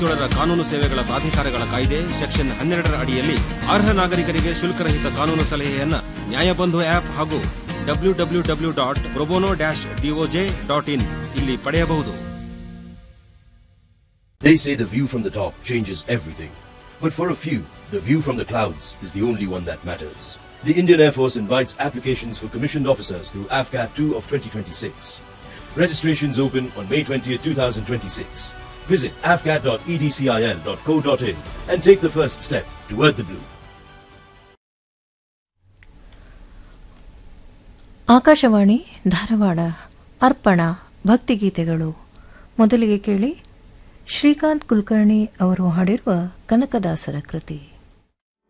ಏಳರ ಕಾನೂನು ಸೇವೆಗಳ ಪ್ರಾಧಿಕಾರಗಳ ಕಾಯ್ದೆ ಸೆಕ್ಷನ್ ಹನ್ನೆರಡರ ಅಡಿಯಲ್ಲಿ ಅರ್ಹ ನಾಗರಿಕರಿಗೆ ಶುಲ್ಕರಹಿತ ಕಾನೂನು ಸಲಹೆಯನ್ನ ನ್ಯಾಯಬಂಧು ಆಪ್ ಹಾಗೂ W W W dot probono dash DOJ dot in ಇಲ್ಲಿ ಪಡೆಯಬಹುದು They say the view from the top changes everything. But for a few, the view from the clouds is the only one that matters. The Indian Air Force invites applications for commissioned officers through AFCAT 2 of 2026. Registrations open on May 20th, 2026. Visit afcat.edcil.co.in and take the first step toward the blue. Akashvani Dharwad ಅರ್ಪಣ ಭಕ್ತಿಗೀತೆಗಳು ಮೊದಲಿಗೆ ಕೇಳಿ ಶ್ರೀಕಾಂತ್ ಕುಲಕರ್ಣಿ ಅವರು ಹಾಡಿರುವ ಕನಕದಾಸರ ಕೃತಿ